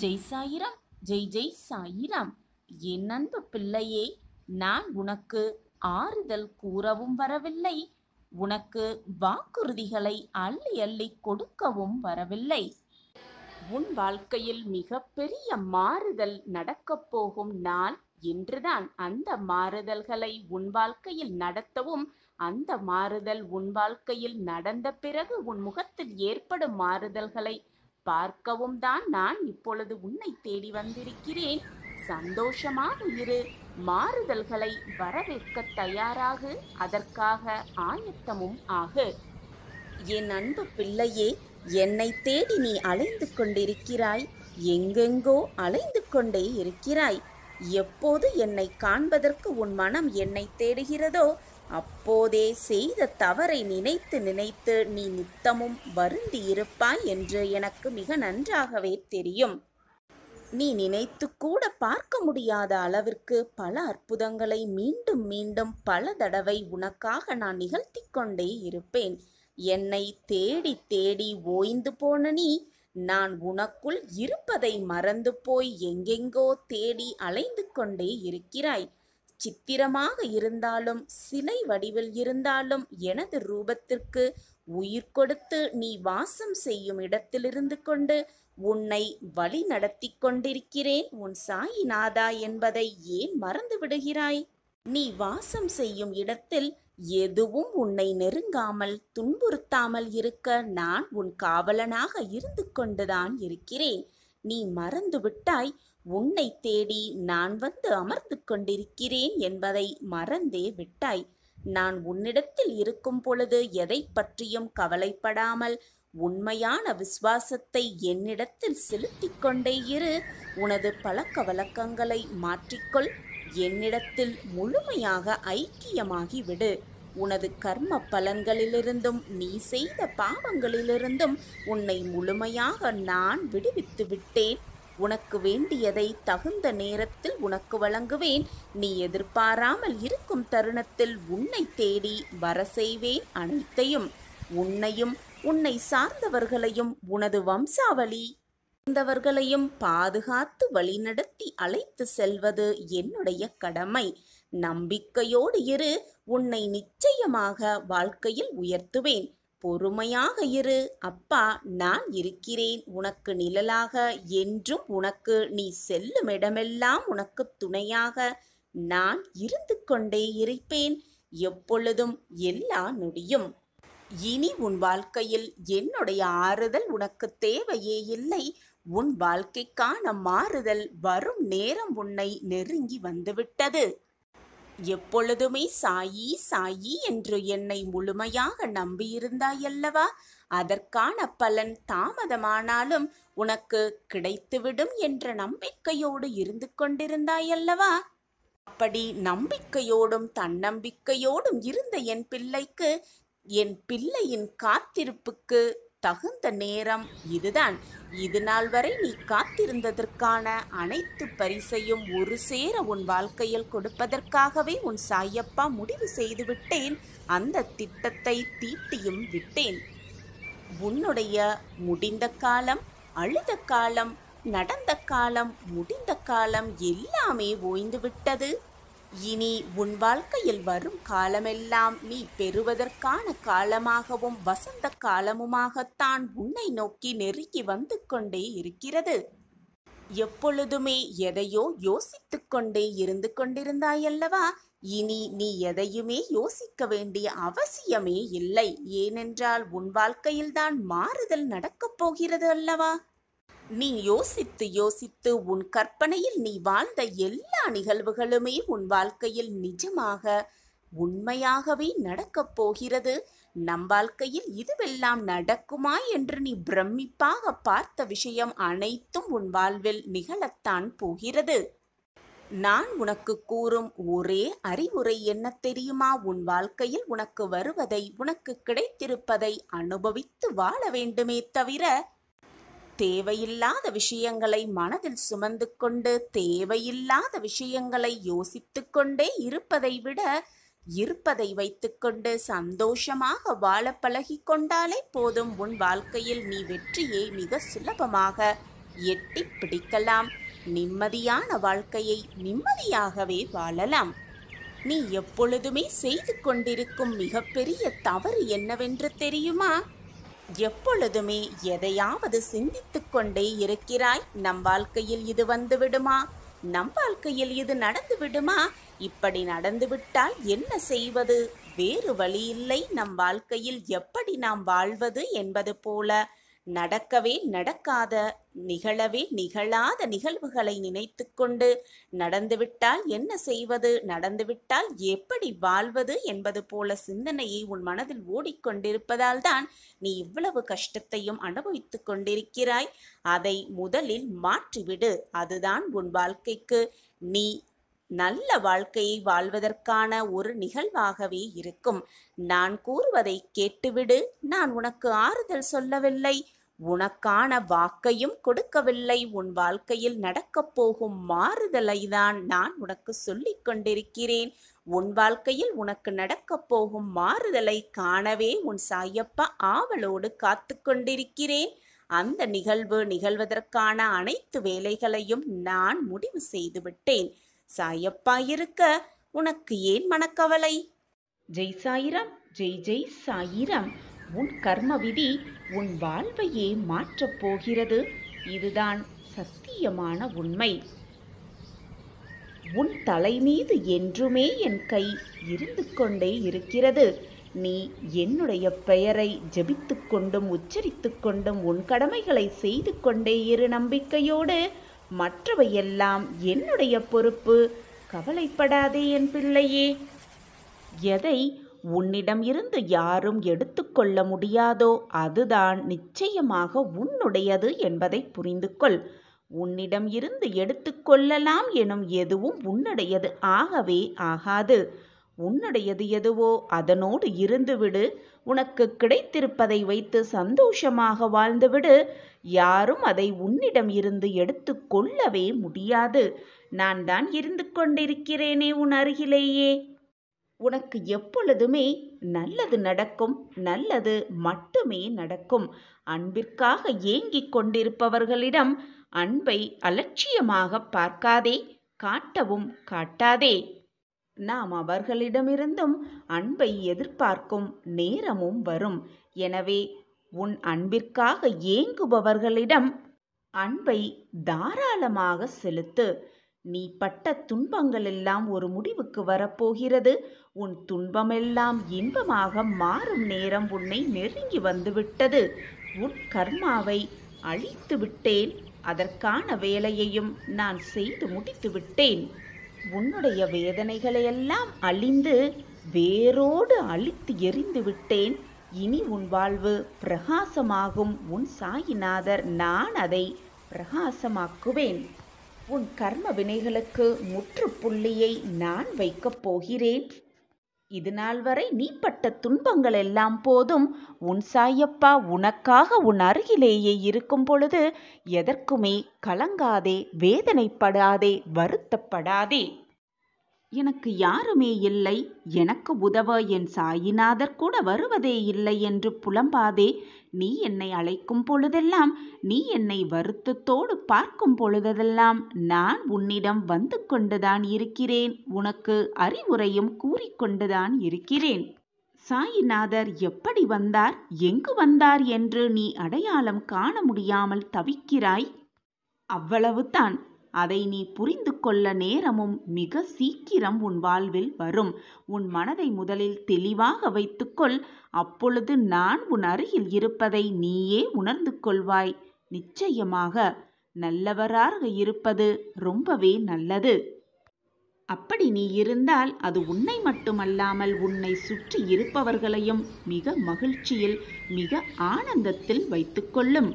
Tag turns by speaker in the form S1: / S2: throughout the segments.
S1: ஜெய் சாயிராம் ஜெய் ஜெய் சாயிராம் என் அன்பு பிள்ளையே நான் உனக்கு ஆறுதல் கூறவும் வரவில்லை உனக்கு வாக்குறுதிகளை அள்ளி அள்ளி கொடுக்கவும் வரவில்லை உன் வாழ்க்கையில் மிகப்பெரிய மாறுதல் நடக்கப் போகும் நாள் என்றுதான் அந்த மாறுதல்களை உன் வாழ்க்கையில் நடத்தவும் அந்த மாறுதல் உன் வாழ்க்கையில் நடந்த பிறகு உன் முகத்தில் ஏற்படும் மாறுதல்களை பார்க்கவும் தான் நான் இப்பொழுது உன்னை தேடி வந்திருக்கிறேன் சந்தோஷமாக இரு மாறுதல்களை வரவேற்க தயாராகு அதற்காக ஆயத்தமும் ஆகு என் அன்பு பிள்ளையே என்னை தேடி நீ அலைந்து கொண்டிருக்கிறாய் எங்கெங்கோ அலைந்து கொண்டே இருக்கிறாய் எப்போது என்னை காண்பதற்கு உன் மனம் என்னை தேடுகிறதோ அப்போதே செய்த தவறை நினைத்து நினைத்து நீ நித்தமும் வருந்தி இருப்பாய் என்று எனக்கு மிக நன்றாகவே தெரியும் நீ நினைத்து கூட பார்க்க முடியாத அளவிற்கு பல அற்புதங்களை மீண்டும் மீண்டும் பல தடவை உனக்காக நான் நிகழ்த்தி கொண்டே இருப்பேன் என்னை தேடி தேடி ஓய்ந்து போன நீ நான் உனக்குள் இருப்பதை மறந்து போய் எங்கெங்கோ தேடி அலைந்து கொண்டே இருக்கிறாய் சித்திரமாக இருந்தாலும் சிலை வடிவில் இருந்தாலும் எனது ரூபத்திற்கு உயிர் கொடுத்து நீ வாசம் செய்யும் இடத்திலிருந்து கொண்டு உன்னை வழி நடத்தி கொண்டிருக்கிறேன் உன் சாயிநாதா என்பதை ஏன் மறந்து விடுகிறாய் நீ வாசம் செய்யும் இடத்தில் எதுவும் உன்னை நெருங்காமல் துன்புறுத்தாமல் இருக்க நான் உன் காவலனாக இருந்து கொண்டுதான் இருக்கிறேன் நீ மறந்து விட்டாய் உன்னை தேடி நான் வந்து அமர்ந்து கொண்டிருக்கிறேன் என்பதை மறந்தே விட்டாய் நான் உன்னிடத்தில் இருக்கும் பொழுது எதை பற்றியும் கவலைப்படாமல் உண்மையான விசுவாசத்தை என்னிடத்தில் செலுத்திக் கொண்டே இரு உனது பழக்க வழக்கங்களை மாற்றிக்கொள் என்னிடத்தில் முழுமையாக ஐக்கியமாகி விடு உனது கர்ம பலன்களிலிருந்தும் நீ செய்த பாவங்களிலிருந்தும் உன்னை முழுமையாக நான் விடுவித்து விட்டேன் உனக்கு வேண்டியதை தகுந்த நேரத்தில் உனக்கு வழங்குவேன் நீ எதிர்பாராமல் இருக்கும் தருணத்தில் உன்னை தேடி வர செய்வேன் அனைத்தையும் உன்னையும் உன்னை சார்ந்தவர்களையும் உனது வம்சாவளி சேர்ந்தவர்களையும் பாதுகாத்து வழிநடத்தி அழைத்து செல்வது என்னுடைய கடமை நம்பிக்கையோடு இரு உன்னை நிச்சயமாக வாழ்க்கையில் உயர்த்துவேன் பொறுமையாக இரு அப்பா நான் இருக்கிறேன் உனக்கு நிழலாக என்றும் உனக்கு நீ செல்லும் இடமெல்லாம் உனக்கு துணையாக நான் இருந்து கொண்டே இருப்பேன் எப்பொழுதும் எல்லா நொடியும் இனி உன் வாழ்க்கையில் என்னுடைய ஆறுதல் உனக்கு தேவையே இல்லை உன் வாழ்க்கைக்கான மாறுதல் வரும் நேரம் உன்னை நெருங்கி வந்துவிட்டது எப்பொழுதுமே சாயி சாயி என்று என்னை முழுமையாக நம்பியிருந்தாயல்லவா அதற்கான பலன் தாமதமானாலும் உனக்கு கிடைத்துவிடும் என்ற நம்பிக்கையோடு இருந்து கொண்டிருந்தாயல்லவா அப்படி நம்பிக்கையோடும் தன்னம்பிக்கையோடும் இருந்த என் பிள்ளைக்கு என் பிள்ளையின் காத்திருப்புக்கு தகுந்த நேரம் இதுதான் இது நாள் வரை நீ காத்திருந்ததற்கான அனைத்து பரிசையும் ஒரு சேர உன் வாழ்க்கையில் கொடுப்பதற்காகவே உன் சாயப்பா முடிவு செய்து விட்டேன் அந்த திட்டத்தை தீட்டியும் விட்டேன் உன்னுடைய முடிந்த காலம் அழுத காலம் நடந்த காலம் முடிந்த காலம் எல்லாமே ஓய்ந்து விட்டது இனி உன் வாழ்க்கையில் வரும் காலமெல்லாம் நீ பெறுவதற்கான காலமாகவும் வசந்த காலமுமாகத்தான் உன்னை நோக்கி நெருங்கி வந்து கொண்டே இருக்கிறது எப்பொழுதுமே எதையோ யோசித்துக் கொண்டே இருந்து கொண்டிருந்தாயல்லவா இனி நீ எதையுமே யோசிக்க வேண்டிய அவசியமே இல்லை ஏனென்றால் உன் வாழ்க்கையில்தான் மாறுதல் நடக்கப் போகிறது அல்லவா நீ யோசித்து யோசித்து உன் கற்பனையில் நீ வாழ்ந்த எல்லா நிகழ்வுகளுமே உன் வாழ்க்கையில் நிஜமாக உண்மையாகவே நடக்கப் போகிறது நம் வாழ்க்கையில் இதுவெல்லாம் நடக்குமா என்று நீ பிரமிப்பாக பார்த்த விஷயம் அனைத்தும் உன் வாழ்வில் நிகழத்தான் போகிறது நான் உனக்கு கூறும் ஒரே அறிவுரை என்ன தெரியுமா உன் வாழ்க்கையில் உனக்கு வருவதை உனக்கு கிடைத்திருப்பதை அனுபவித்து வாழ வேண்டுமே தவிர தேவையில்லாத விஷயங்களை மனதில் சுமந்து கொண்டு தேவையில்லாத விஷயங்களை யோசித்துக் கொண்டே இருப்பதை விட இருப்பதை வைத்துக்கொண்டு சந்தோஷமாக வாழ பழகிக் கொண்டாலே போதும் உன் வாழ்க்கையில் நீ வெற்றியை மிக சுலபமாக எட்டி பிடிக்கலாம் நிம்மதியான வாழ்க்கையை நிம்மதியாகவே வாழலாம் நீ எப்பொழுதுமே செய்து கொண்டிருக்கும் மிகப்பெரிய தவறு என்னவென்று தெரியுமா எப்பொழுதுமே எதையாவது சிந்தித்துக் கொண்டே இருக்கிறாய் நம் வாழ்க்கையில் இது வந்து விடுமா நம் வாழ்க்கையில் இது நடந்து விடுமா இப்படி நடந்துவிட்டால் என்ன செய்வது வேறு வழி இல்லை நம் வாழ்க்கையில் எப்படி நாம் வாழ்வது என்பது போல நடக்கவே நடக்காத நிகழவே நிகழாத நிகழ்வுகளை நினைத்து கொண்டு நடந்துவிட்டால் என்ன செய்வது நடந்துவிட்டால் எப்படி வாழ்வது என்பது போல சிந்தனையை உன் மனதில் ஓடிக்கொண்டிருப்பதால் தான் நீ இவ்வளவு கஷ்டத்தையும் அனுபவித்துக் கொண்டிருக்கிறாய் அதை முதலில் மாற்றிவிடு அதுதான் உன் வாழ்க்கைக்கு நீ நல்ல வாழ்க்கையை வாழ்வதற்கான ஒரு நிகழ்வாகவே இருக்கும் நான் கூறுவதை கேட்டுவிடு நான் உனக்கு ஆறுதல் சொல்லவில்லை உனக்கான வாக்கையும் கொடுக்கவில்லை உன் வாழ்க்கையில் நடக்கப் போகும் மாறுதலை தான் நான் உனக்கு சொல்லிக் கொண்டிருக்கிறேன் உன் வாழ்க்கையில் உனக்கு நடக்கப் போகும் மாறுதலை காணவே உன் சாயப்பா ஆவலோடு காத்து கொண்டிருக்கிறேன் அந்த நிகழ்வு நிகழ்வதற்கான அனைத்து வேலைகளையும் நான் முடிவு செய்து விட்டேன் சாயப்பா இருக்க உனக்கு ஏன் மனக்கவலை ஜெய் சாயிரம் ஜெய் ஜெய் சாயிரம் உன் கர்ம விதி உன் வாழ்வையே மாற்றப் போகிறது இதுதான் சத்தியமான உண்மை உன் தலை மீது என்றுமே என் கை இருந்து கொண்டே இருக்கிறது நீ என்னுடைய பெயரை ஜெபித்துக் கொண்டும் உச்சரித்துக் கொண்டும் உன் கடமைகளை செய்து கொண்டே இரு நம்பிக்கையோடு மற்றவையெல்லாம் என்னுடைய பொறுப்பு கவலைப்படாதே என் பிள்ளையே எதை உன்னிடம் இருந்து யாரும் எடுத்துக்கொள்ள முடியாதோ அதுதான் நிச்சயமாக உன்னுடையது என்பதை புரிந்து கொள் உன்னிடம் இருந்து எடுத்துக்கொள்ளலாம் எனும் எதுவும் உன்னுடையது ஆகவே ஆகாது உன்னுடையது எதுவோ அதனோடு இருந்துவிடு உனக்கு கிடைத்திருப்பதை வைத்து சந்தோஷமாக வாழ்ந்துவிடு யாரும் அதை உன்னிடம் இருந்து எடுத்து கொள்ளவே முடியாது நான் தான் இருந்து கொண்டிருக்கிறேனே உன் அருகிலேயே உனக்கு எப்பொழுதுமே நல்லது நடக்கும் நல்லது மட்டுமே நடக்கும் அன்பிற்காக ஏங்கிக் கொண்டிருப்பவர்களிடம் அன்பை அலட்சியமாக பார்க்காதே காட்டவும் காட்டாதே நாம் அவர்களிடமிருந்தும் அன்பை எதிர்பார்க்கும் நேரமும் வரும் எனவே உன் அன்பிற்காக ஏங்குபவர்களிடம் அன்பை தாராளமாக செலுத்து நீ பட்ட துன்பங்கள் எல்லாம் ஒரு முடிவுக்கு வரப்போகிறது உன் துன்பமெல்லாம் இன்பமாக மாறும் நேரம் உன்னை நெருங்கி வந்துவிட்டது உன் கர்மாவை அழித்து விட்டேன் அதற்கான வேலையையும் நான் செய்து முடித்து விட்டேன் உன்னுடைய வேதனைகளையெல்லாம் அழிந்து வேரோடு அழித்து எறிந்து விட்டேன் இனி உன் வாழ்வு பிரகாசமாகும் உன் சாயிநாதர் நான் அதை பிரகாசமாக்குவேன் உன் கர்ம வினைகளுக்கு முற்றுப்புள்ளியை நான் வைக்கப் போகிறேன் இது நாள் வரை நீ பட்ட துன்பங்கள் எல்லாம் போதும் உன் சாயப்பா உனக்காக உன் அருகிலேயே இருக்கும் பொழுது எதற்குமே கலங்காதே வேதனைப்படாதே வருத்தப்படாதே எனக்கு யாருமே இல்லை எனக்கு உதவ என் சாயிநாதர் கூட வருவதே இல்லை என்று புலம்பாதே நீ என்னை அழைக்கும் பொழுதெல்லாம் நீ என்னை வருத்தத்தோடு பார்க்கும் பொழுதெல்லாம் நான் உன்னிடம் வந்து கொண்டுதான் இருக்கிறேன் உனக்கு அறிவுரையும் கூறிக்கொண்டுதான் இருக்கிறேன் சாயிநாதர் எப்படி வந்தார் எங்கு வந்தார் என்று நீ அடையாளம் காண முடியாமல் தவிக்கிறாய் அவ்வளவுதான் அதை நீ புரிந்து கொள்ள நேரமும் மிக சீக்கிரம் உன் வாழ்வில் வரும் உன் மனதை முதலில் தெளிவாக வைத்துக்கொள் அப்பொழுது நான் உன் அருகில் இருப்பதை நீயே உணர்ந்து கொள்வாய் நிச்சயமாக நல்லவராக இருப்பது ரொம்பவே நல்லது அப்படி நீ இருந்தால் அது உன்னை மட்டுமல்லாமல் உன்னை சுற்றி இருப்பவர்களையும் மிக மகிழ்ச்சியில் மிக ஆனந்தத்தில் வைத்துக்கொள்ளும்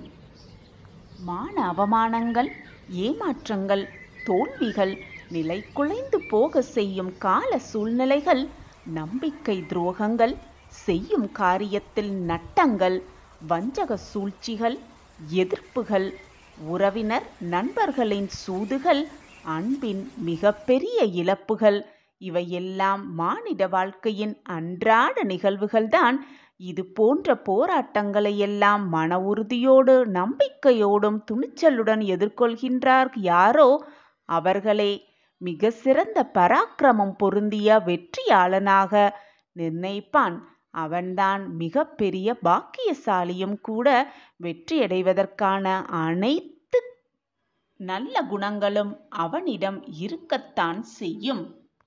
S1: மான அவமானங்கள் ஏமாற்றங்கள் தோல்விகள் நிலை குலைந்து போக செய்யும் கால சூழ்நிலைகள் நம்பிக்கை துரோகங்கள் செய்யும் காரியத்தில் நட்டங்கள் வஞ்சக சூழ்ச்சிகள் எதிர்ப்புகள் உறவினர் நண்பர்களின் சூதுகள் அன்பின் மிகப்பெரிய இழப்புகள் இவையெல்லாம் மானிட வாழ்க்கையின் அன்றாட நிகழ்வுகள்தான் இது போன்ற போராட்டங்களை எல்லாம் மன உறுதியோடு நம்பிக்கையோடும் துணிச்சலுடன் எதிர்கொள்கின்றார் யாரோ அவர்களே மிக சிறந்த பராக்கிரமம் பொருந்திய வெற்றியாளனாக நிர்ணயிப்பான் அவன்தான் மிக பெரிய பாக்கியசாலியும் கூட வெற்றியடைவதற்கான அனைத்து நல்ல குணங்களும் அவனிடம் இருக்கத்தான் செய்யும்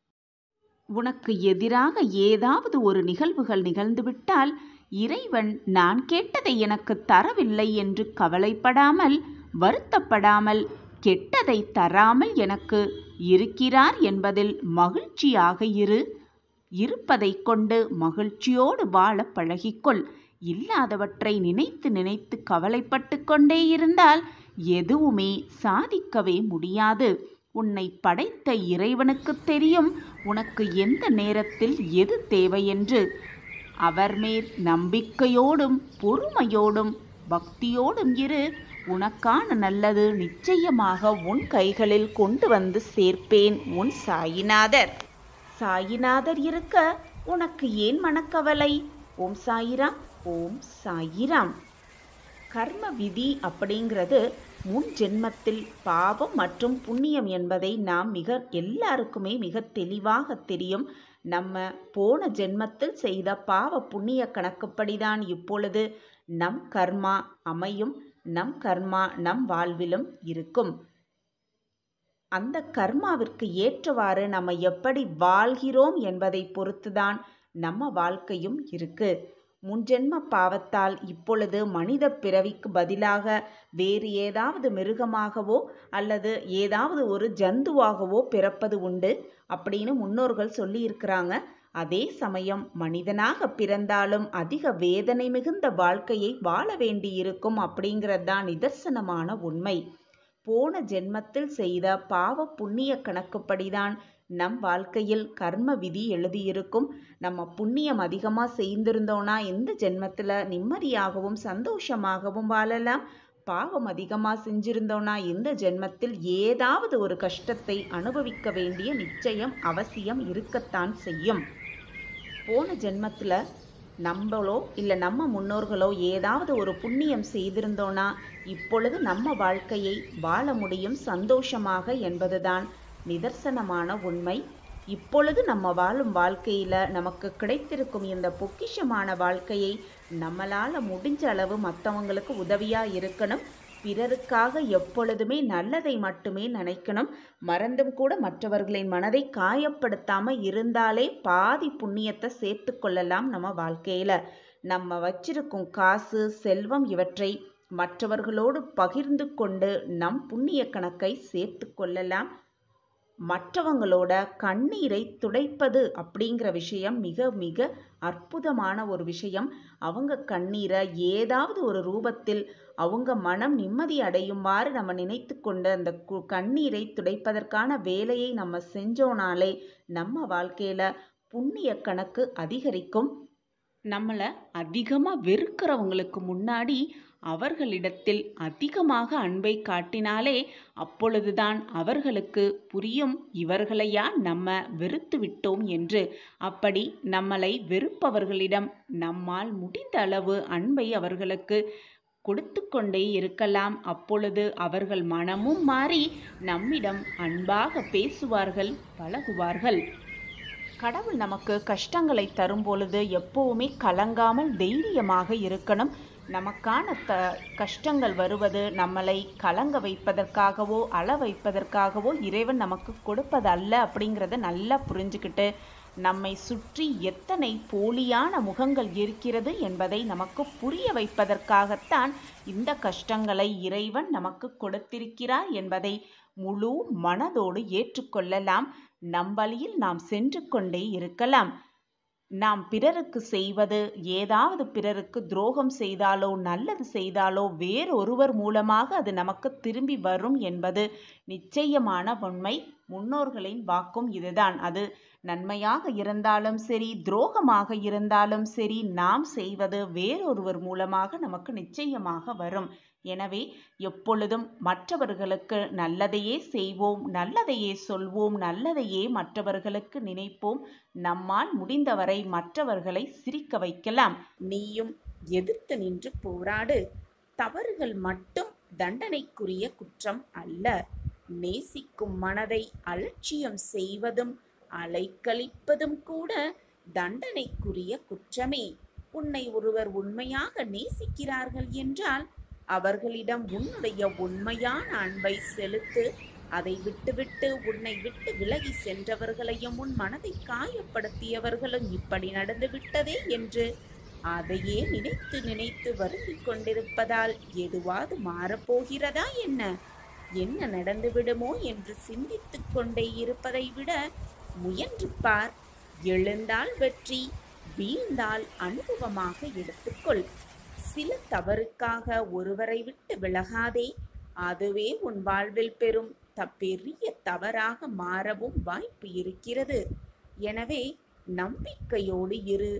S1: உனக்கு எதிராக ஏதாவது ஒரு நிகழ்வுகள் நிகழ்ந்துவிட்டால் இறைவன் நான் கேட்டதை எனக்கு தரவில்லை என்று கவலைப்படாமல் வருத்தப்படாமல் கெட்டதை தராமல் எனக்கு இருக்கிறார் என்பதில் மகிழ்ச்சியாக இரு இருப்பதை கொண்டு மகிழ்ச்சியோடு வாழ பழகிக்கொள் இல்லாதவற்றை நினைத்து நினைத்து கவலைப்பட்டு கொண்டே இருந்தால் எதுவுமே சாதிக்கவே முடியாது உன்னை படைத்த இறைவனுக்கு தெரியும் உனக்கு எந்த நேரத்தில் எது தேவை என்று அவர் மேல் நம்பிக்கையோடும் பொறுமையோடும் பக்தியோடும் இரு உனக்கான நல்லது நிச்சயமாக உன் கைகளில் கொண்டு வந்து சேர்ப்பேன் உன் சாயிநாதர் சாயிநாதர் இருக்க உனக்கு ஏன் மனக்கவலை ஓம் சாயிராம் ஓம் சாயிராம் கர்ம விதி அப்படிங்கிறது முன் ஜென்மத்தில் பாவம் மற்றும் புண்ணியம் என்பதை நாம் மிக எல்லாருக்குமே மிக தெளிவாக தெரியும் நம்ம போன ஜென்மத்தில் செய்த பாவ புண்ணிய கணக்குப்படிதான் இப்பொழுது நம் கர்மா அமையும் நம் கர்மா நம் வாழ்விலும் இருக்கும் அந்த கர்மாவிற்கு ஏற்றவாறு நம்ம எப்படி வாழ்கிறோம் என்பதை பொறுத்துதான் நம்ம வாழ்க்கையும் இருக்கு முன்ஜென்ம பாவத்தால் இப்பொழுது மனித பிறவிக்கு பதிலாக வேறு ஏதாவது மிருகமாகவோ அல்லது ஏதாவது ஒரு ஜந்துவாகவோ பிறப்பது உண்டு அப்படின்னு முன்னோர்கள் சொல்லியிருக்கிறாங்க அதே சமயம் மனிதனாக பிறந்தாலும் அதிக வேதனை மிகுந்த வாழ்க்கையை வாழ வேண்டியிருக்கும் அப்படிங்கிறது தான் நிதர்சனமான உண்மை போன ஜென்மத்தில் செய்த பாவ புண்ணிய கணக்குப்படிதான் நம் வாழ்க்கையில் கர்ம விதி எழுதியிருக்கும் நம்ம புண்ணியம் அதிகமாக செய்திருந்தோம்னா இந்த ஜென்மத்தில் நிம்மதியாகவும் சந்தோஷமாகவும் வாழலாம் பாவம் அதிகமாக செஞ்சிருந்தோம்னா இந்த ஜென்மத்தில் ஏதாவது ஒரு கஷ்டத்தை அனுபவிக்க வேண்டிய நிச்சயம் அவசியம் இருக்கத்தான் செய்யும் போன ஜென்மத்தில் நம்மளோ இல்லை நம்ம முன்னோர்களோ ஏதாவது ஒரு புண்ணியம் செய்திருந்தோன்னா இப்பொழுது நம்ம வாழ்க்கையை வாழ முடியும் சந்தோஷமாக என்பதுதான் நிதர்சனமான உண்மை இப்பொழுது நம்ம வாழும் வாழ்க்கையில் நமக்கு கிடைத்திருக்கும் இந்த பொக்கிஷமான வாழ்க்கையை நம்மளால் முடிஞ்ச அளவு மற்றவங்களுக்கு உதவியாக இருக்கணும் பிறருக்காக எப்பொழுதுமே நல்லதை மட்டுமே நினைக்கணும் மறந்தும் கூட மற்றவர்களின் மனதை காயப்படுத்தாம இருந்தாலே பாதி புண்ணியத்தை சேர்த்து கொள்ளலாம் நம்ம வாழ்க்கையில நம்ம வச்சிருக்கும் காசு செல்வம் இவற்றை மற்றவர்களோடு பகிர்ந்து கொண்டு நம் புண்ணிய கணக்கை சேர்த்து கொள்ளலாம் மற்றவங்களோட கண்ணீரை துடைப்பது அப்படிங்கிற விஷயம் மிக மிக அற்புதமான ஒரு விஷயம் அவங்க கண்ணீரை ஏதாவது ஒரு ரூபத்தில் அவங்க மனம் நிம்மதி அடையுமாறு நம்ம நினைத்து கொண்டு அந்த கு- கண்ணீரை துடைப்பதற்கான வேலையை நம்ம செஞ்சோனாலே நம்ம வாழ்க்கையில புண்ணிய கணக்கு அதிகரிக்கும் நம்மளை அதிகமாக வெறுக்கிறவங்களுக்கு முன்னாடி அவர்களிடத்தில் அதிகமாக அன்பை காட்டினாலே அப்பொழுதுதான் அவர்களுக்கு புரியும் இவர்களையா நம்ம வெறுத்து விட்டோம் என்று அப்படி நம்மளை வெறுப்பவர்களிடம் நம்மால் முடிந்த அளவு அன்பை அவர்களுக்கு கொடுத்து கொண்டே இருக்கலாம் அப்பொழுது அவர்கள் மனமும் மாறி நம்மிடம் அன்பாக பேசுவார்கள் பழகுவார்கள் கடவுள் நமக்கு கஷ்டங்களை தரும் பொழுது எப்பவுமே கலங்காமல் தைரியமாக இருக்கணும் நமக்கான த கஷ்டங்கள் வருவது நம்மளை கலங்க வைப்பதற்காகவோ அழ வைப்பதற்காகவோ இறைவன் நமக்கு கொடுப்பதல்ல அப்படிங்கிறத நல்லா புரிஞ்சுக்கிட்டு நம்மை சுற்றி எத்தனை போலியான முகங்கள் இருக்கிறது என்பதை நமக்கு புரிய வைப்பதற்காகத்தான் இந்த கஷ்டங்களை இறைவன் நமக்கு கொடுத்திருக்கிறார் என்பதை முழு மனதோடு ஏற்றுக்கொள்ளலாம் நம் வழியில் நாம் சென்று கொண்டே இருக்கலாம் நாம் பிறருக்கு செய்வது ஏதாவது பிறருக்கு துரோகம் செய்தாலோ நல்லது செய்தாலோ வேறொருவர் மூலமாக அது நமக்கு திரும்பி வரும் என்பது நிச்சயமான உண்மை முன்னோர்களின் வாக்கும் இதுதான் அது நன்மையாக இருந்தாலும் சரி துரோகமாக இருந்தாலும் சரி நாம் செய்வது வேறொருவர் மூலமாக நமக்கு நிச்சயமாக வரும் எனவே எப்பொழுதும் மற்றவர்களுக்கு நல்லதையே செய்வோம் நல்லதையே சொல்வோம் நல்லதையே மற்றவர்களுக்கு நினைப்போம் நம்மால் முடிந்தவரை மற்றவர்களை சிரிக்க வைக்கலாம் நீயும் எதிர்த்து நின்று போராடு தவறுகள் மட்டும் தண்டனைக்குரிய குற்றம் அல்ல நேசிக்கும் மனதை அலட்சியம் செய்வதும் அலைக்கழிப்பதும் கூட தண்டனைக்குரிய குற்றமே உன்னை ஒருவர் உண்மையாக நேசிக்கிறார்கள் என்றால் அவர்களிடம் உன்னுடைய உண்மையான அன்பை செலுத்து அதை விட்டுவிட்டு உன்னை விட்டு விலகி சென்றவர்களையும் உன் மனதை காயப்படுத்தியவர்களும் இப்படி நடந்து விட்டதே என்று அதையே நினைத்து நினைத்து வருந்திக் கொண்டிருப்பதால் எதுவாது மாறப்போகிறதா என்ன என்ன நடந்துவிடுமோ என்று சிந்தித்துக் கொண்டே இருப்பதை விட முயன்று பார் எழுந்தால் வெற்றி வீழ்ந்தால் அனுபவமாக எடுத்துக்கொள் சில தவறுக்காக ஒருவரை விட்டு விலகாதே அதுவே உன் வாழ்வில் பெறும் பெரிய தவறாக மாறவும் வாய்ப்பு இருக்கிறது எனவே நம்பிக்கையோடு இரு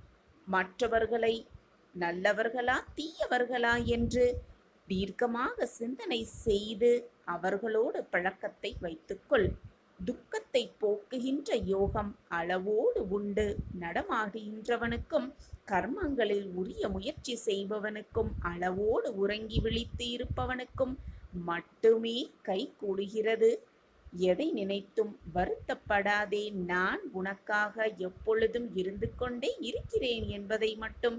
S1: மற்றவர்களை நல்லவர்களா தீயவர்களா என்று தீர்க்கமாக சிந்தனை செய்து அவர்களோடு பழக்கத்தை வைத்துக்கொள் துக்கத்தை போக்குகின்ற யோகம் அளவோடு உண்டு நடமாடுகின்றவனுக்கும் கர்மங்களில் உரிய முயற்சி செய்பவனுக்கும் அளவோடு உறங்கி விழித்து இருப்பவனுக்கும் மட்டுமே கை கூடுகிறது எதை நினைத்தும் வருத்தப்படாதே நான் உனக்காக எப்பொழுதும் இருந்து கொண்டே இருக்கிறேன் என்பதை மட்டும்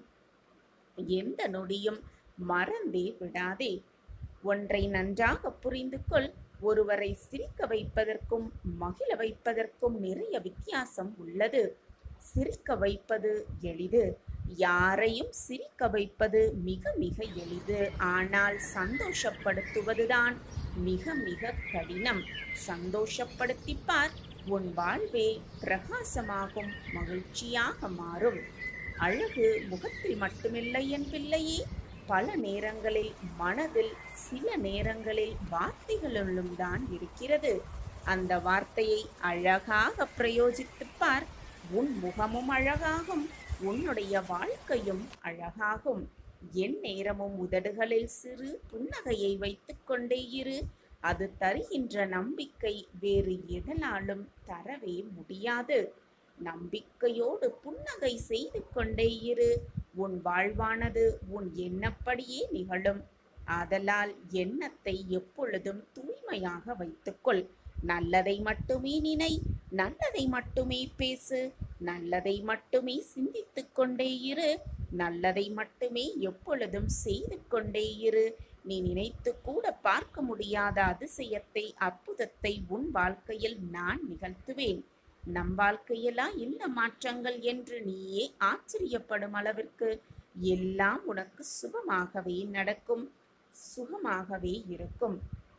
S1: எந்த நொடியும் மறந்தே விடாதே ஒன்றை நன்றாக புரிந்து கொள் ஒருவரை சிரிக்க வைப்பதற்கும் மகிழ வைப்பதற்கும் நிறைய வித்தியாசம் உள்ளது சிரிக்க வைப்பது எளிது யாரையும் சிரிக்க வைப்பது மிக மிக எளிது ஆனால் சந்தோஷப்படுத்துவதுதான் மிக மிக கடினம் சந்தோஷப்படுத்திப்பார் உன் வாழ்வே பிரகாசமாகும் மகிழ்ச்சியாக மாறும் அழகு முகத்தில் மட்டுமில்லை என் பிள்ளையே பல நேரங்களில் மனதில் சில நேரங்களில் வார்த்தைகளிலும் தான் இருக்கிறது அந்த வார்த்தையை அழகாக பிரயோகித்துப் பார் உன் முகமும் அழகாகும் உன்னுடைய வாழ்க்கையும் அழகாகும் என் நேரமும் உதடுகளில் சிறு புன்னகையை வைத்துக் கொண்டே இரு அது தருகின்ற நம்பிக்கை வேறு எதனாலும் தரவே முடியாது நம்பிக்கையோடு புன்னகை செய்து கொண்டே இரு உன் வாழ்வானது உன் எண்ணப்படியே நிகழும் ஆதலால் எண்ணத்தை எப்பொழுதும் தூய்மையாக வைத்துக்கொள் நல்லதை மட்டுமே நினை நல்லதை மட்டுமே பேசு நல்லதை மட்டுமே சிந்தித்துக் கொண்டே இரு நல்லதை மட்டுமே எப்பொழுதும் செய்து கொண்டே இரு நீ நினைத்து கூட பார்க்க முடியாத அதிசயத்தை அற்புதத்தை உன் வாழ்க்கையில் நான் நிகழ்த்துவேன் நம் வாழ்க்கையிலா இல்ல மாற்றங்கள் என்று நீயே ஆச்சரியப்படும் அளவிற்கு எல்லாம் உனக்கு சுபமாகவே நடக்கும் சுகமாகவே இருக்கும்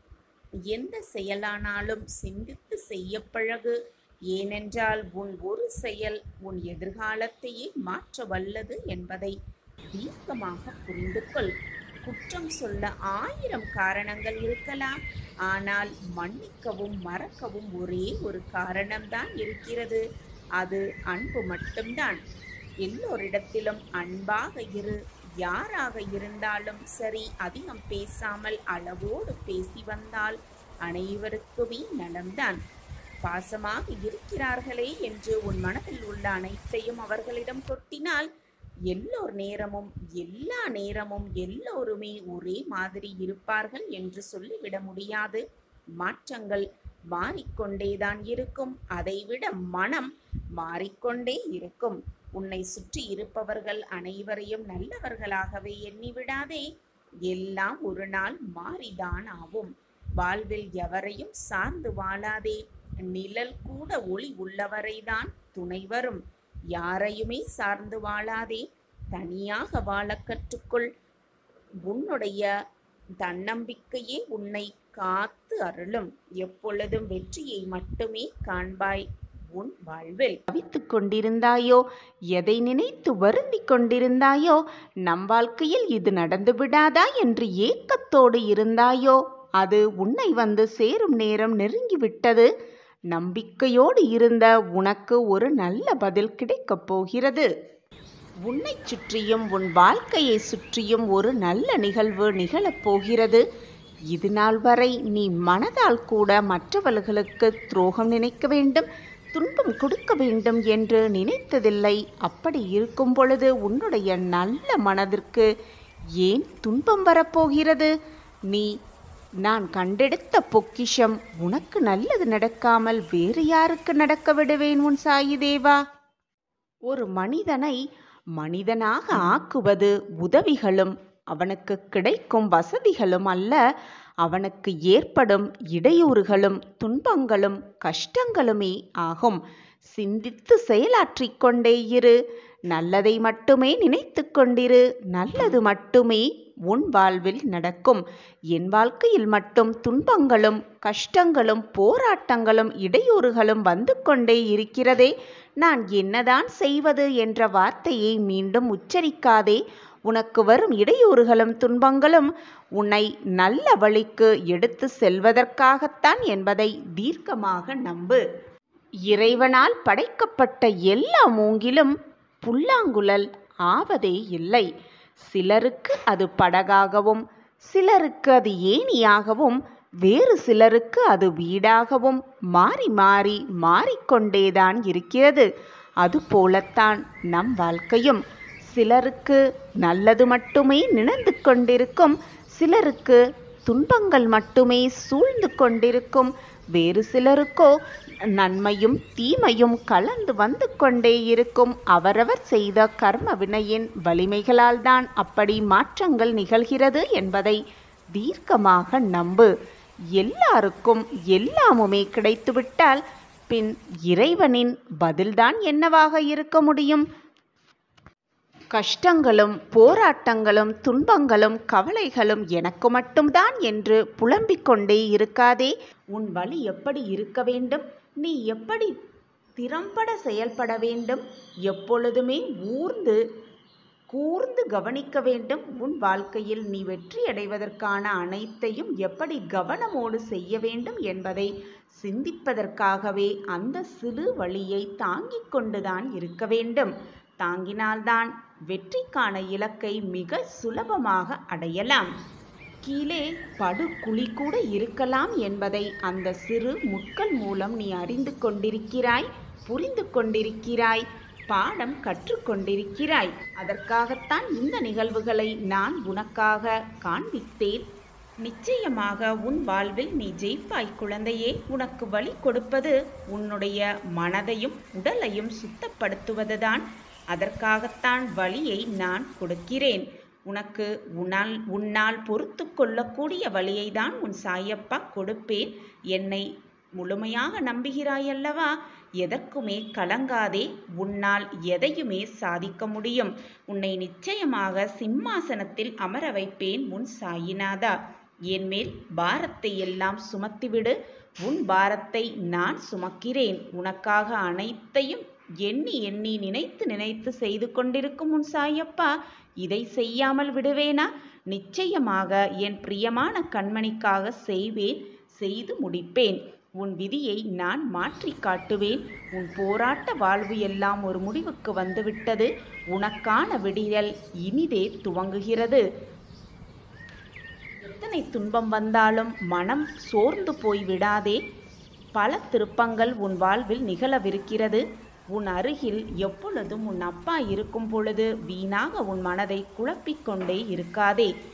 S1: எந்த செயலானாலும் சிந்தித்து செய்ய பழகு ஏனென்றால் உன் ஒரு செயல் உன் எதிர்காலத்தையே மாற்ற வல்லது என்பதை தீர்க்கமாக புரிந்து கொள் குற்றம் சொல்ல ஆயிரம் காரணங்கள் இருக்கலாம் ஆனால் மன்னிக்கவும் மறக்கவும் ஒரே ஒரு காரணம்தான் இருக்கிறது அது அன்பு மட்டும்தான் எல்லோரிடத்திலும் அன்பாக இரு யாராக இருந்தாலும் சரி அதிகம் பேசாமல் அளவோடு பேசி வந்தால் அனைவருக்குமே நலம்தான் பாசமாக இருக்கிறார்களே என்று உன் மனதில் உள்ள அனைத்தையும் அவர்களிடம் கொட்டினால் எல்லோர் நேரமும் எல்லா நேரமும் எல்லோருமே ஒரே மாதிரி இருப்பார்கள் என்று சொல்லிவிட முடியாது மாற்றங்கள் மாறிக்கொண்டேதான் இருக்கும் அதைவிட மனம் மாறிக்கொண்டே இருக்கும் உன்னை சுற்றி இருப்பவர்கள் அனைவரையும் நல்லவர்களாகவே எண்ணிவிடாதே எல்லாம் ஒரு நாள் மாறிதான் ஆகும் வாழ்வில் எவரையும் சார்ந்து வாழாதே நிழல் கூட ஒளி உள்ளவரைதான் துணை வரும் யாரையுமே சார்ந்து வாழாதே தனியாக வாழ கற்றுக்கொள் உன்னுடைய தன்னம்பிக்கையே உன்னை காத்து அருளும் எப்பொழுதும் வெற்றியை மட்டுமே காண்பாய் உன் வாழ்வில் தவித்துக் கொண்டிருந்தாயோ எதை நினைத்து வருந்திக் கொண்டிருந்தாயோ நம் வாழ்க்கையில் இது நடந்து விடாதா என்று ஏக்கத்தோடு இருந்தாயோ அது உன்னை வந்து சேரும் நேரம் நெருங்கிவிட்டது நம்பிக்கையோடு இருந்த உனக்கு ஒரு நல்ல பதில் கிடைக்கப் போகிறது உன்னைச் சுற்றியும் உன் வாழ்க்கையை சுற்றியும் ஒரு நல்ல நிகழ்வு நிகழப் போகிறது இது நாள் வரை நீ மனதால் கூட மற்றவர்களுக்கு துரோகம் நினைக்க வேண்டும் துன்பம் கொடுக்க வேண்டும் என்று நினைத்ததில்லை அப்படி இருக்கும் பொழுது உன்னுடைய நல்ல மனதிற்கு ஏன் துன்பம் வரப்போகிறது நீ நான் கண்டெடுத்த பொக்கிஷம் உனக்கு நல்லது நடக்காமல் வேறு யாருக்கு நடக்க விடுவேன் உன் சாயி தேவா ஒரு மனிதனை மனிதனாக ஆக்குவது உதவிகளும் அவனுக்கு கிடைக்கும் வசதிகளும் அல்ல அவனுக்கு ஏற்படும் இடையூறுகளும் துன்பங்களும் கஷ்டங்களுமே ஆகும் சிந்தித்து செயலாற்றிக் கொண்டே இரு நல்லதை மட்டுமே நினைத்து கொண்டிரு நல்லது மட்டுமே உன் வாழ்வில் நடக்கும் என் வாழ்க்கையில் மட்டும் துன்பங்களும் கஷ்டங்களும் போராட்டங்களும் இடையூறுகளும் வந்து கொண்டே இருக்கிறதே நான் என்னதான் செய்வது என்ற வார்த்தையை மீண்டும் உச்சரிக்காதே உனக்கு வரும் இடையூறுகளும் துன்பங்களும் உன்னை நல்ல வழிக்கு எடுத்து செல்வதற்காகத்தான் என்பதை தீர்க்கமாக நம்பு இறைவனால் படைக்கப்பட்ட எல்லா மூங்கிலும் புல்லாங்குழல் ஆவதே இல்லை சிலருக்கு அது படகாகவும் சிலருக்கு அது ஏணியாகவும் வேறு சிலருக்கு அது வீடாகவும் மாறி மாறி மாறிக்கொண்டேதான் இருக்கிறது அதுபோலத்தான் நம் வாழ்க்கையும் சிலருக்கு நல்லது மட்டுமே நினைந்து கொண்டிருக்கும் சிலருக்கு துன்பங்கள் மட்டுமே சூழ்ந்து கொண்டிருக்கும் வேறு சிலருக்கோ நன்மையும் தீமையும் கலந்து வந்து கொண்டே இருக்கும் அவரவர் செய்த கர்ம வினையின் வலிமைகளால் தான் அப்படி மாற்றங்கள் நிகழ்கிறது என்பதை தீர்க்கமாக நம்பு எல்லாருக்கும் எல்லாமுமே கிடைத்துவிட்டால் பின் இறைவனின் பதில்தான் என்னவாக இருக்க முடியும் கஷ்டங்களும் போராட்டங்களும் துன்பங்களும் கவலைகளும் எனக்கு மட்டும்தான் என்று புலம்பிக் கொண்டே இருக்காதே உன் வழி எப்படி இருக்க வேண்டும் நீ எப்படி திறம்பட செயல்பட வேண்டும் எப்பொழுதுமே ஊர்ந்து கூர்ந்து கவனிக்க வேண்டும் உன் வாழ்க்கையில் நீ வெற்றி அடைவதற்கான அனைத்தையும் எப்படி கவனமோடு செய்ய வேண்டும் என்பதை சிந்திப்பதற்காகவே அந்த சிறு வழியை தாங்கிக் கொண்டுதான் இருக்க வேண்டும் தாங்கினால்தான் வெற்றிக்கான இலக்கை மிக சுலபமாக அடையலாம் கீழே படு குழி கூட இருக்கலாம் என்பதை அந்த சிறு முட்கள் மூலம் நீ அறிந்து கொண்டிருக்கிறாய் புரிந்து கொண்டிருக்கிறாய் பாடம் கற்றுக்கொண்டிருக்கிறாய் அதற்காகத்தான் இந்த நிகழ்வுகளை நான் உனக்காக காண்பித்தேன் நிச்சயமாக உன் வாழ்வில் நீ ஜெயிப்பாய் குழந்தையே உனக்கு வழி கொடுப்பது உன்னுடைய மனதையும் உடலையும் சுத்தப்படுத்துவதுதான் அதற்காகத்தான் வழியை நான் கொடுக்கிறேன் உனக்கு உன்னால் உன்னால் பொறுத்து கொள்ளக்கூடிய வழியை தான் உன் சாயப்பா கொடுப்பேன் என்னை முழுமையாக நம்புகிறாயல்லவா எதற்குமே கலங்காதே உன்னால் எதையுமே சாதிக்க முடியும் உன்னை நிச்சயமாக சிம்மாசனத்தில் அமர வைப்பேன் உன் சாயிநாதா என் மேல் பாரத்தை எல்லாம் சுமத்திவிடு உன் பாரத்தை நான் சுமக்கிறேன் உனக்காக அனைத்தையும் எண்ணி எண்ணி நினைத்து நினைத்து செய்து கொண்டிருக்கும் உன் சாயப்பா இதை செய்யாமல் விடுவேனா நிச்சயமாக என் பிரியமான கண்மணிக்காக செய்வேன் செய்து முடிப்பேன் உன் விதியை நான் மாற்றி காட்டுவேன் உன் போராட்ட வாழ்வு எல்லாம் ஒரு முடிவுக்கு வந்துவிட்டது உனக்கான விடியல் இனிதே துவங்குகிறது எத்தனை துன்பம் வந்தாலும் மனம் சோர்ந்து போய் விடாதே பல திருப்பங்கள் உன் வாழ்வில் நிகழவிருக்கிறது உன் அருகில் எப்பொழுதும் உன் அப்பா இருக்கும் பொழுது வீணாக உன் மனதை குழப்பிக் கொண்டே இருக்காதே